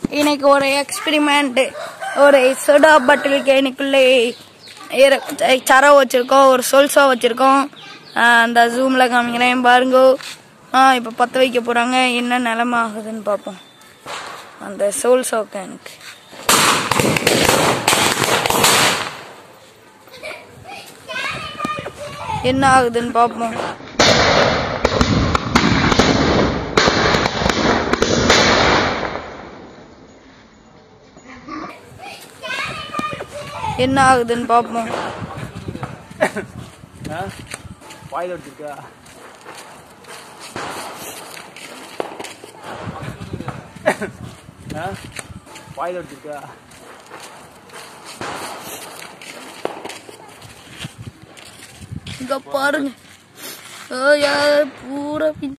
இன்னைக்கு ஒரு எக்ஸ்பிரிமெண்ட் ஒரு சோடா பாட்டில் கேனுக்குள்ளே இர- சரம் வச்சிருக்கோம் ஒரு சொல்சா வச்சிருக்கோம் ஆஹ் அந்த ஜூம்ல காமிக்கிறேன் பாருங்க ஆ இப்போ பற்ற வைக்க போறாங்க என்ன நிலைமை ஆகுதுன்னு பார்ப்போம் அந்த சோல்சா கேனுக்கு என்ன ஆகுதுன்னு பார்ப்போம் என்ன ஆகுதுன்னு பார்ப்போம் வாயில் வச்சிருக்கா வாயில் வச்சிருக்கா இங்க பாருங்க ஐயா, பூரா பிஞ்சு